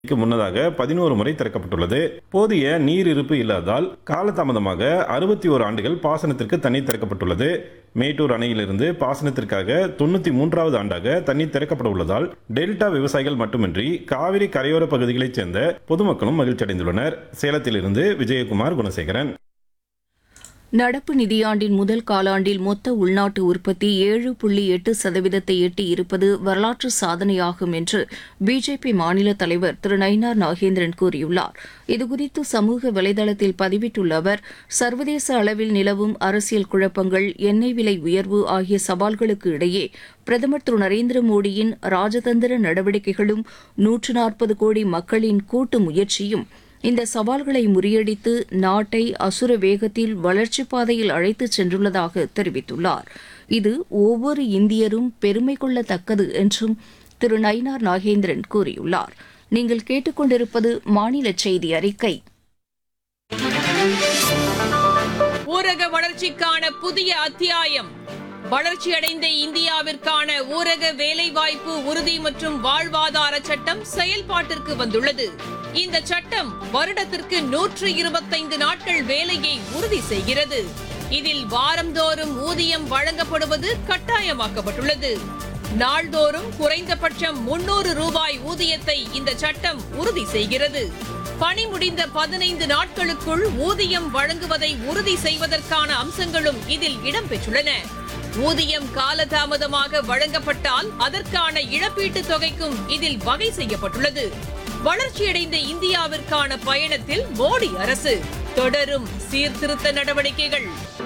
க்கு முன்னதாக பதினோரு முறை திறக்கப்பட்டுள்ளது போதிய நீர் இருப்பு இல்லாதால் காலதாமதமாக அறுபத்தி ஓரு ஆண்டுகள் பாசனத்திற்கு தண்ணீர் திறக்கப்பட்டுள்ளது மேட்டூர் அணையிலிருந்து பாசனத்திற்காக தொண்ணூத்தி மூன்றாவது ஆண்டாக தண்ணீர் திறக்கப்பட உள்ளதால் டெல்டா விவசாயிகள் மட்டுமின்றி காவிரி கரையோர பகுதிகளைச் சேர்ந்த பொதுமக்களும் மகிழ்ச்சி அடைந்துள்ளனர் சேலத்திலிருந்து விஜயகுமார் குணசேகரன் நடப்பு நிதியாண்டின் முதல் காலாண்டில் மொத்த உள்நாட்டு உற்பத்தி ஏழு புள்ளி எட்டு சதவீதத்தை எட்டி இருப்பது வரலாற்று சாதனையாகும் என்று பிஜேபி மாநில தலைவர் திரு நயினார் நாகேந்திரன் கூறியுள்ளார் இதுகுறித்து சமூக வலைதளத்தில் பதிவிட்டுள்ள அவர் சர்வதேச அளவில் நிலவும் அரசியல் குழப்பங்கள் எண்ணெய் விலை உயர்வு ஆகிய சவால்களுக்கு இடையே பிரதமர் திரு நரேந்திர மோடியின் ராஜதந்திர நடவடிக்கைகளும் நூற்று நாற்பது கோடி மக்களின் கூட்டு முயற்சியும் இந்த சவால்களை முறியடித்து நாட்டை அசுர வேகத்தில் வளர்ச்சிப் பாதையில் அழைத்துச் சென்றுள்ளதாக தெரிவித்துள்ளார் இது ஒவ்வொரு இந்தியரும் பெருமை கொள்ளத்தக்கது என்றும் திரு நயினார் நாகேந்திரன் கூறியுள்ளார் நீங்கள் கேட்டுக்கொண்டிருப்பது மாநில செய்தி அறிக்கை ஊரக வளர்ச்சிக்கான புதிய அத்தியாயம் வளர்ச்சியடைந்த இந்தியாவிற்கான ஊரக வேலைவாய்ப்பு உறுதி மற்றும் வாழ்வாதார சட்டம் செயல்பாட்டிற்கு வந்துள்ளது இந்த சட்டம் வருடத்திற்கு நூற்று இருபத்தைந்து நாட்கள் வேலையை உறுதி செய்கிறது இதில் வாரந்தோறும் ஊதியம் வழங்கப்படுவது கட்டாயமாக்கப்பட்டுள்ளது நாள்தோறும் குறைந்தபட்சம் முன்னூறு ரூபாய் ஊதியத்தை இந்த சட்டம் உறுதி செய்கிறது பணி முடிந்த பதினைந்து நாட்களுக்குள் ஊதியம் வழங்குவதை உறுதி செய்வதற்கான அம்சங்களும் இதில் இடம்பெற்றுள்ளன ஊதியம் காலதாமதமாக வழங்கப்பட்டால் அதற்கான இழப்பீட்டுத் தொகைக்கும் இதில் வகை செய்யப்பட்டுள்ளது வளர்ச்சியடைந்த இந்தியாவிற்கான பயணத்தில் மோடி அரசு தொடரும் சீர்திருத்த நடவடிக்கைகள்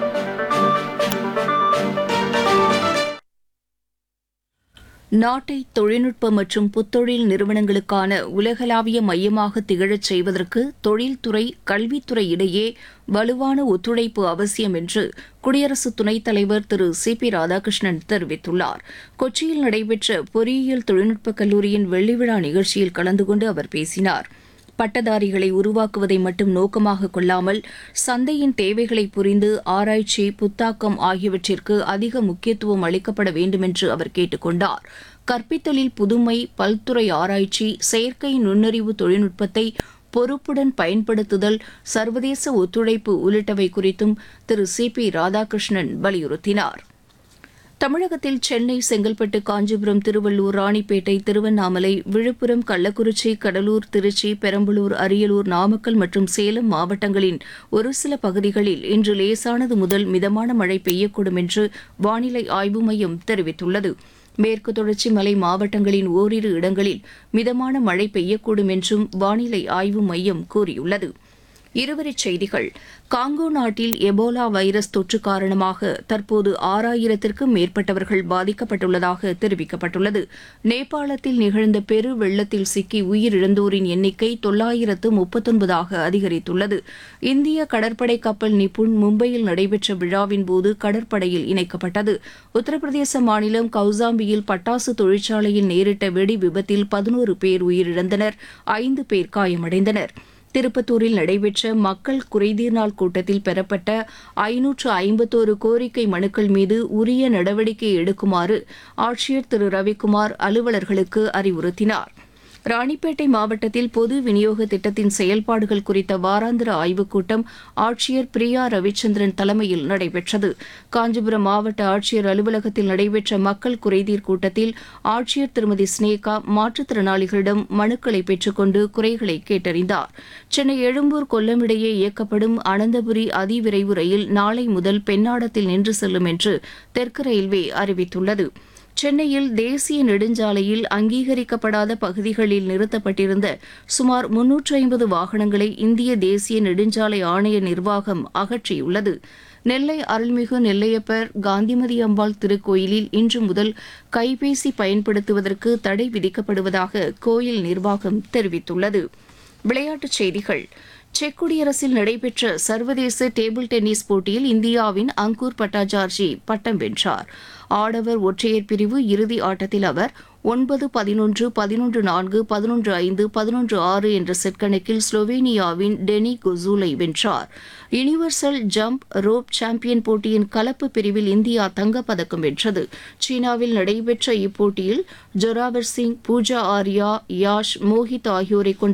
நாட்டை தொழில்நுட்ப மற்றும் புத்தொழில் நிறுவனங்களுக்கான உலகளாவிய மையமாக திகழச் செய்வதற்கு தொழில்துறை கல்வித்துறை இடையே வலுவான ஒத்துழைப்பு அவசியம் என்று குடியரசு துணைத் தலைவர் திரு சி பி ராதாகிருஷ்ணன் தெரிவித்துள்ளார் கொச்சியில் நடைபெற்ற பொறியியல் தொழில்நுட்பக் கல்லூரியின் வெள்ளிவிழா நிகழ்ச்சியில் கலந்து கொண்டு அவர் பேசினார் பட்டதாரிகளை உருவாக்குவதை மட்டும் நோக்கமாக கொள்ளாமல் சந்தையின் தேவைகளை புரிந்து ஆராய்ச்சி புத்தாக்கம் ஆகியவற்றிற்கு அதிக முக்கியத்துவம் அளிக்கப்பட வேண்டுமென்று அவர் கேட்டுக் கொண்டார் கற்பித்தலில் புதுமை பல்துறை ஆராய்ச்சி செயற்கை நுண்ணறிவு தொழில்நுட்பத்தை பொறுப்புடன் பயன்படுத்துதல் சர்வதேச ஒத்துழைப்பு உள்ளிட்டவை குறித்தும் திரு சி பி ராதாகிருஷ்ணன் வலியுறுத்தினார் தமிழகத்தில் சென்னை செங்கல்பட்டு காஞ்சிபுரம் திருவள்ளூர் ராணிப்பேட்டை திருவண்ணாமலை விழுப்புரம் கள்ளக்குறிச்சி கடலூர் திருச்சி பெரம்பலூர் அரியலூர் நாமக்கல் மற்றும் சேலம் மாவட்டங்களின் ஒரு சில பகுதிகளில் இன்று லேசானது முதல் மிதமான மழை பெய்யக்கூடும் என்று வானிலை ஆய்வு மையம் தெரிவித்துள்ளது மேற்கு தொடர்ச்சி மலை மாவட்டங்களின் ஓரிரு இடங்களில் மிதமான மழை பெய்யக்கூடும் என்றும் வானிலை ஆய்வு மையம் கூறியுள்ளது இருவரிச் செய்திகள் காங்கோ நாட்டில் எபோலா வைரஸ் தொற்று காரணமாக தற்போது ஆறாயிரத்திற்கும் மேற்பட்டவர்கள் பாதிக்கப்பட்டுள்ளதாக தெரிவிக்கப்பட்டுள்ளது நேபாளத்தில் நிகழ்ந்த பெரு வெள்ளத்தில் சிக்கி உயிரிழந்தோரின் எண்ணிக்கை தொள்ளாயிரத்து முப்பத்தொன்பதாக அதிகரித்துள்ளது இந்திய கடற்படை கப்பல் நிப்புண் மும்பையில் நடைபெற்ற விழாவின் போது கடற்படையில் இணைக்கப்பட்டது உத்தரப்பிரதேச மாநிலம் கௌசாம்பியில் பட்டாசு தொழிற்சாலையில் நேரிட்ட வெடி விபத்தில் பதினோரு பேர் உயிரிழந்தனர் ஐந்து பேர் காயமடைந்தனர் திருப்பத்தூரில் நடைபெற்ற மக்கள் குறைதீர் நாள் கூட்டத்தில் பெறப்பட்ட ஐநூற்று ஐம்பத்தோரு கோரிக்கை மனுக்கள் மீது உரிய நடவடிக்கை எடுக்குமாறு ஆட்சியர் திரு ரவிக்குமார் அலுவலர்களுக்கு அறிவுறுத்தினார் ராணிப்பேட்டை மாவட்டத்தில் பொது விநியோக திட்டத்தின் செயல்பாடுகள் குறித்த வாராந்திர ஆய்வுக் கூட்டம் ஆட்சியர் பிரியா ரவிச்சந்திரன் தலைமையில் நடைபெற்றது காஞ்சிபுரம் மாவட்ட ஆட்சியர் அலுவலகத்தில் நடைபெற்ற மக்கள் குறைதீர் கூட்டத்தில் ஆட்சியர் திருமதி ஸ்னேகா மாற்றுத்திறனாளிகளிடம் மனுக்களை பெற்றுக்கொண்டு குறைகளை கேட்டறிந்தார் சென்னை எழும்பூர் கொல்லம் இடையே இயக்கப்படும் அனந்தபுரி அதிவிரைவு ரயில் நாளை முதல் பெண்ணாடத்தில் நின்று செல்லும் என்று தெற்கு ரயில்வே அறிவித்துள்ளது சென்னையில் தேசிய நெடுஞ்சாலையில் அங்கீகரிக்கப்படாத பகுதிகளில் நிறுத்தப்பட்டிருந்த சுமார் முன்னூற்று ஐம்பது வாகனங்களை இந்திய தேசிய நெடுஞ்சாலை ஆணைய நிர்வாகம் அகற்றியுள்ளது நெல்லை அருள்மிகு நெல்லையப்பர் காந்திமதி அம்பாள் திருக்கோயிலில் இன்று முதல் கைபேசி பயன்படுத்துவதற்கு தடை விதிக்கப்படுவதாக கோயில் நிர்வாகம் தெரிவித்துள்ளது விளையாட்டுச் செய்திகள் செக் குடியரசில் நடைபெற்ற சர்வதேச டேபிள் டென்னிஸ் போட்டியில் இந்தியாவின் அங்கூர் பட்டாச்சார்ஜி பட்டம் வென்றார் ஆடவர் ஒற்றையர் பிரிவு இறுதி ஆட்டத்தில் அவர் ஒன்பது பதினொன்று பதினொன்று நான்கு பதினொன்று ஐந்து பதினொன்று ஆறு என்ற செட் கணக்கில் ஸ்லோவேனியாவின் டெனி கொசூலை வென்றார் யுனிவர்சல் ஜம்ப் ரோப் சாம்பியன் போட்டியின் கலப்பு பிரிவில் இந்தியா தங்கப்பதக்கம் வென்றது சீனாவில் நடைபெற்ற இப்போட்டியில் ஜொராவர் சிங் பூஜா ஆர்யா யாஷ் மோஹித் ஆகியோரை கொண்ட